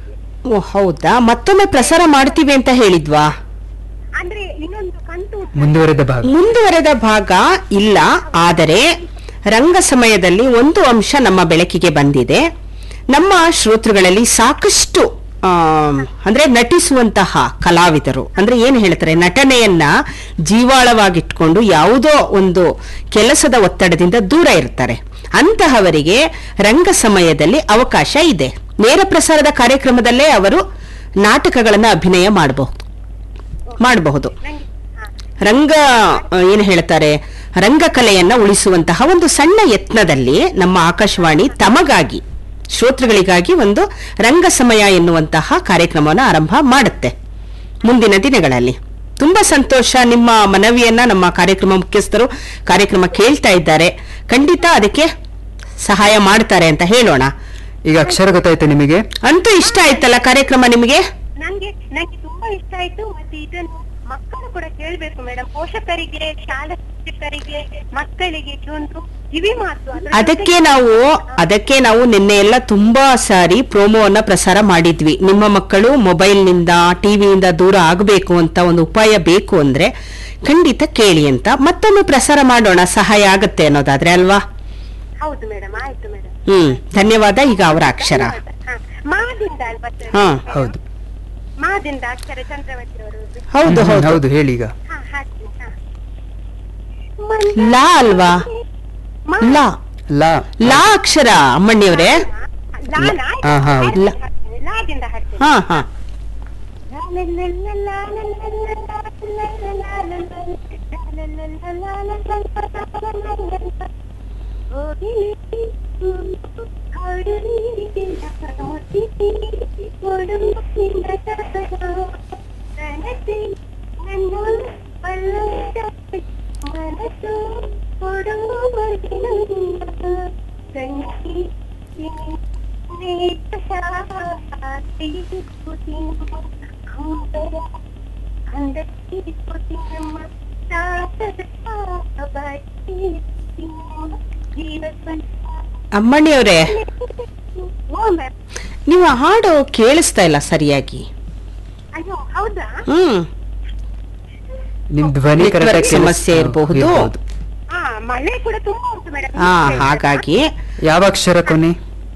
ಓ ಹೌದಾ ಮತ್ತೊಮ್ಮೆ ಪ್ರಸಾರ ಮಾಡ್ತೀವಿ ಅಂತ ಹೇಳಿದ್ವಾ ಅಂದ್ರೆ ಇನ್ನೊಂದು ಕಂತು ಉಂಟು. ಮುಂದುವರೆದ ಭಾಗ ಮುಂದುವರೆದ ಭಾಗ ಇಲ್ಲ ಆದರೆ ರಂಗ ಸಮಯದಲ್ಲಿ ಒಂದು ಅಂಶ ನಮ್ಮ ಬೆಳಕಿಗೆ ಬಂದಿದೆ ನಮ್ಮ ಶ್ರೋತೃಗಳಲ್ಲಿ ಸಾಕಷ್ಟು ಆ, ಅಂದ್ರೆ ನಟಿಸುವಂತಹ ಕಲಾವಿದರು ಅಂದ್ರೆ ಏನು ಹೇಳ್ತಾರೆ ನಟನೆಯನ್ನ ಜೀವಾಳವಾಗಿಟ್ಕೊಂಡು ಯಾವುದೋ ಒಂದು ಕೆಲಸದ ಒತ್ತಡದಿಂದ ದೂರ ಇರ್ತಾರೆ ಅಂತಹವರಿಗೆ ರಂಗ ಸಮಯದಲ್ಲಿ ಅವಕಾಶ ಇದೆ ನೇರ ಪ್ರಸಾರದ ಕಾರ್ಯಕ್ರಮದಲ್ಲೇ ಅವರು ನಾಟಕಗಳನ್ನ ಅಭಿನಯ ಮಾಡಬಹುದು ಮಾಡಬಹುದು ನಂಗೆ ಹಾ ರಂಗ ಆ, ಏನು ಹೇಳ್ತಾರೆ ರಂಗಕಲೆಯನ್ನ ಉಳಿಸುವಂತಹ ಒಂದು ಸಣ್ಣ ಯತ್ನದಲ್ಲಿ ನಮ್ಮ ಆಕಾಶವಾಣಿ ತಮಗಾಗಿ ಶ್ರೋತೃಗಳಿಗಾಗಿ ಒಂದು ರಂಗ ಸಮಯ ಎನ್ನುವಂತಹ ಕಾರ್ಯಕ್ರಮವನ್ನು ಆರಂಭ ಮಾಡುತ್ತೆ ಮುಂದಿನ ದಿನಗಳಲ್ಲಿ ತುಂಬಾ ಸಂತೋಷ ನಿಮ್ಮ ಮನವಿಯನ್ನ ನಮ್ಮ ಕಾರ್ಯಕ್ರಮ ಮುಖ್ಯಸ್ಥರು ಕಾರ್ಯಕ್ರಮ ಕೇಳ್ತಾ ಇದ್ದಾರೆ ಖಂಡಿತ ಅದಕ್ಕೆ ಸಹಾಯ ಮಾಡ್ತಾರೆ ಅಂತ ಹೇಳೋಣ ಈಗ ಅಕ್ಷರ ಗೊತ್ತಾಯ್ತಾ ನಿಮಗೆ ಅಂತೂ ಇಷ್ಟ ಆಯ್ತಲ್ಲ ಕಾರ್ಯಕ್ರಮ ನಿಮಗೆ ನಂಗೆ ನಂಗೆ ತುಂಬಾ ಇಷ್ಟ ಆಯ್ತು ಮತ್ತೆ ಇದನ್ನು ಮಕ್ಕಳು ಕೂಡ ಕೇಳ್ಬೇಕು ಮೇಡಮ್ ಪೋಷಕರಿಗೆ ಶಾಲಾ ಶಿಕ್ಷಕರಿಗೆ ಮಕ್ಕಳಿಗೆ ಒಂದು ಕಿವಿ ಮಾತು ಅದ್ರ ಅದಕ್ಕೆ ಜೊತೆಗೆ- ನಾವು ಅದಕ್ಕೆ ನಾವು ನಿನ್ನೆ ಎಲ್ಲ ತುಂಬಾ ಸಾರಿ ಪ್ರೋಮೋವನ್ನ ಪ್ರಸಾರ ಮಾಡಿದ್ವಿ ನಿಮ್ಮ ಮಕ್ಕಳು ಮೊಬೈಲ್ನಿಂದ ಟಿವಿಯಿಂದ ದೂರ ಆಗಬೇಕು ಅಂತ ಒಂದು ಉಪಾಯ ಬೇಕು ಅಂದ್ರೆ ಖಂಡಿತ ಕೇಳಿ ಅಂತ ಮತ್ತೊಮ್ಮೆ ಪ್ರಸಾರ ಮಾಡೋಣ ಸಹಾಯ ಆಗತ್ತೆ ಅನ್ನೋದಾದ್ರೆ ಅಲ್ವಾ ಹೌದು ಮೇಡಮ್ ಆಯ್ತು ಮೇಡಮ್ ಹ್ಮ್ ಧನ್ಯವಾದ ಈಗ ಅವರ ಅಕ್ಷರ ಮಾದಿಂದ ಅಲ್ವಾ sir? ಹಾ, ಹೌದು ಮಾದಿಂದ ಅಕ್ಷರ ಚಂದ್ರವತಿ ಅವರು ಹೌದು ಹ್ಮ್, ಹೌದು ಹೌದು ಹೇಳಿ ಈಗ ಹಾ ಹಾಕ್ತೀನಿ ಹಾ ಲಾ ಅಲ್ವಾ ಮಾ- ಲಾ ಲಾ ಲಾ ಅಕ್ಷರ ಅಮ್ಮಣ್ಣಿಯವರೇ ಲಾನ ಹಾ, ಹಾ, ಹೌದು. ಲಾ- ಲಾದಿಂದ ಹಾಕ್ತೀನಿ ಹಾ ಹಾ ಅಮ್ಮಣ್ಣಿಯವರೇ ನೀವು ಹಾಡು ಕೇಳಿಸ್ತಾ ಇಲ್ಲ ಸರಿಯಾಗಿ ಅಯ್ಯೋ ಹೌದಾ ಹ್ಮ್ ನಿಮ್ ಧ್ವನಿ Network ಕರೆಕ್ಟ್ ಸಮಸ್ಯೆ ಇರ್ಬಹುದು. ಹಾ ಮಳೆ ಕೂಡ ತುಂಬಾ ಉಂಟು ಮೇಡಮ್ ಹಾ ಹಾಗಾಗಿ ಯಾವ ಅಕ್ಷರ ಕೊನೆ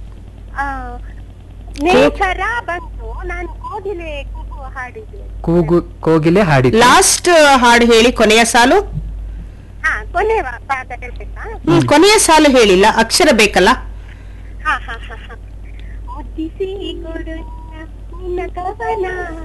ನೇಚರ ಬಂತು ನಾನು ಕೋಗಿಲೆ ಕೂಗುವ ಹಾಡಿದೆ ಕೂಗು ಕೋಗಿಲೆ ಹಾಡಿದ್ದು ಲಾಸ್ಟ್ ಹಾಡು ಹೇಳಿ ಕೊನೆಯ ಸಾಲು ಹಾ ಕೊನೆ ವಾ- ಪಾಠ ಹೇಳ್ಬೇಕಾ ಹ್ಮ್ ಕೊನೆಯ ಸಾಲು ಹೇಳಿಲ್ಲ ಅಕ್ಷರ ಬೇಕಲ್ಲ ಹಾ ಹಾ ಹಾ ಹಾ ಮುದ್ದಿಸಿ ಕೊಡು ನಿನ್ನ ಕವನ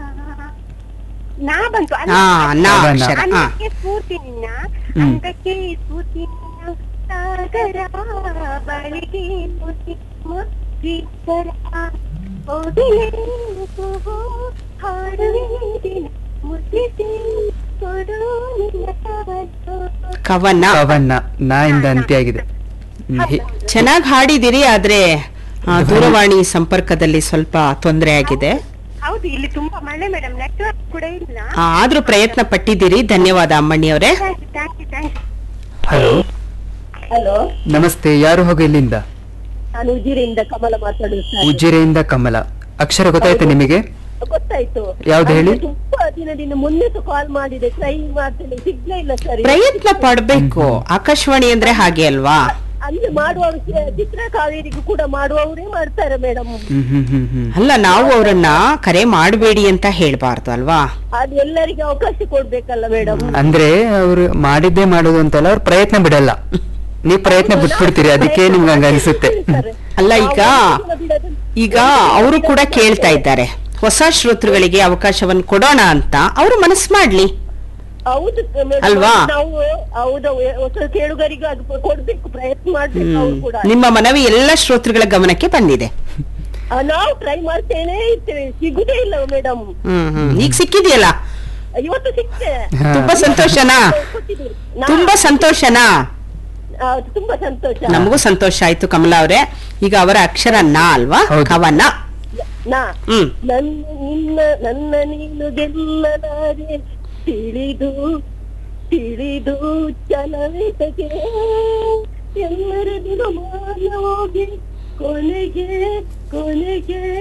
ನಾ ಬಂತು ಅಲ್ಲ, ಹಾ ನಾ ಕವನ. ಅಕ್ಷರ ಹಾ ಅನ್ನಕ್ಕೆ ಸ್ಫೂರ್ತಿ ನಿನ್ನ ಹ್ಮ್. ಅಂದಕ್ಕೆ ಸ್ಫೂರ್ತಿ ನಿನ್ನ ಸಾಗರ ಬಳಿಗೆ ಸ್ಫೂರ್ತಿ ಮುದ್ದಿಸರ ಕೋಗಿಲೆ ಕೂಗು ಹಾಡುವೆ ದಿನ ಮುದ್ದಿಸಿ ಕೊಡು ನಿನ್ನ ಕವನ ಕವನ ಕವನ ನಾ ಇಂದ ಅಂತ್ಯ ಆಗಿದೆ ಹ್ಮ್, ಹಿ- ಚೆನ್ನಾಗಿ ಹಾಡಿದಿರಿ ಆದ್ರೆ ಆ, ದೂರವಾಣಿ ಸಂಪರ್ಕದಲ್ಲಿ ಸ್ವಲ್ಪ ತೊಂದರೆ ಆಗಿದೆ ಹೌದು ಇಲ್ಲಿ ತುಂಬಾ ಮಳೆ ಮೇಡಮ್ ನೆಟ್ವರ್ಕ್ ಕೂಡ ಇಲ್ಲ ಆ, ಆದ್ರೂ ಪ್ರಯತ್ನ ಪಟ್ಟಿದ್ದೀರಿ ಧನ್ಯವಾದ ಅಮ್ಮಣ್ಣಿಯವರೇ thank you thank you thank you hello hello ನಮಸ್ತೆ ಯಾರು ಹೋಗು ಎಲ್ಲಿಂದ ನಾನು ಉಜಿರೆಯಿಂದ ಕಮಲ ಮಾತಾಡುದು ಸರ್ ಉಜಿರೆಯಿಂದ ಕಮಲ ಅಕ್ಷರ ಗೊತ್ತಾಯ್ತಾ ನಿಮಗೆ ಗೊತ್ತಾಯ್ತು ಯಾವ್ದು ಹೇಳಿ? ಅಂದ್ರೆ ತುಂಬಾ ದಿನದಿಂದ ಮೊನ್ನೆ ಕಾಲ್ ಮಾಡಿದೆ ಟ್ರೈ ಮಾಡ್ತೇನೆ ಸಿಗ್ಲೇ ಇಲ್ಲ ಸರ್ ಪ್ರಯತ್ನ ಪಡ್ಬೇಕು ಆಕಾಶವಾಣಿ ಅಂದ್ರೆ ಹಾಗೆ ಅಲ್ವಾ ಅಲ್ಲಿ ಮಾಡುವವರು ಚಿ- ಚಿತ್ರ ಕಾವೇರಿಗೂ ಕೂಡ ಮಾಡುವವರೇ ಮಾಡ್ತಾರೆ ಮೇಡಮ್ ಹ್ಮ್ ಹ್ಮ್ ಹ್ಮ್ ಹ್ಮ್ ಅಲ್ಲ ನಾವು ಅವರನ್ನ ಕರೆ ಮಾಡಬೇಡಿ ಅಂತ ಹೇಳ್ಬಾರ್ದು ಅಲ್ವಾ ಅದು ಎಲ್ಲರಿಗೆ ಅವಕಾಶ ಕೊಡ್ಬೇಕಲ್ಲ ಮೇಡಮ್ ಅಂದ್ರೆ ಅವ್ರು ಮಾಡಿದ್ದೇ ಮಾಡೋದು ಅಂತಲ್ಲ ಅವ್ರು ಪ್ರಯತ್ನ ಬಿಡಲ್ಲ ನೀವ್ ಪ್ರಯತ್ನ ಬಿಟ್ಬಿಡ್ತೀರಿ ಅದಕ್ಕೆ ನಿಮ್ಗೆ ಹಂಗ ಅನ್ಸುತ್ತೆ ಅಲ್ಲ ಈಗ ಈಗ ಅವರು ಕೂಡ ಕೇಳ್ತಾ ಇದ್ದಾರೆ ಹೊಸ ಶ್ರೋತೃಗಳಿಗೆ ಅವಕಾಶವನ್ನು ಕೊಡೋಣ ಅಂತ ಅವರು ಮನಸ್ಸು ಮಾಡ್ಲಿ ಹೌದು madam. ಅಲ್ವಾ? ನಾವು ಹೌದು ಹೊಸ ಕೇಳುಗರಿಗೂ ಅದು ಕೊಡ್ಬೇಕು ಪ್ರಯತ್ನ ಮಾಡ್ಬೇಕು ಅವ್ರು ಹ್ಮ್. ಕೂಡ ನಿಮ್ಮ ಮನವಿ ಎಲ್ಲ ಶ್ರೋತೃಗಳ ಗಮನಕ್ಕೆ ಬಂದಿದೆ ಆ, ನಾವು ಟ್ರೈ ಮಾಡ್ತೇನೆ ಇರ್ತೇವೆ ಸಿಗುದೇ ಇಲ್ಲ ಮೇಡಮ್ ಹ್ಮ್ ಹ್ಮ್ ಈಗ ಸಿಕ್ಕಿದೆಯಲ್ಲ ಇವತ್ತು ಸಿಕ್ತೆ ಹಾ. ತುಂಬಾ ಸಂತೋಷನಾ ಕೊಟ್ಟಿದ್ದೀರಿ. ನಾ- ತುಂಬಾ ಸಂತೋಷನಾ ಆ, ತುಂಬಾ ಸಂತೋಷ ನಮಗೂ ಸಂತೋಷ ಆಯ್ತು ಕಮಲಾ ಅವರೇ ಈಗ ಅವರ ಅಕ್ಷರ ನಾ ಅಲ್ವಾ ಹೌದು. ಕವನ ನಾ ಹ್ಮ್ ನನ್ನ ನಿನ್ನ ನನ್ನ ನೀನು ಗೆಲ್ಲಲಾರೆ ತಿಳಿದು ತಿಳಿದು ಚಲವಿತಗೆ ಎಲ್ಲರ ದಿನ ಮಾನವೋಗಿ ಕೊನೆಗೆ ಕೊನೆಗೆ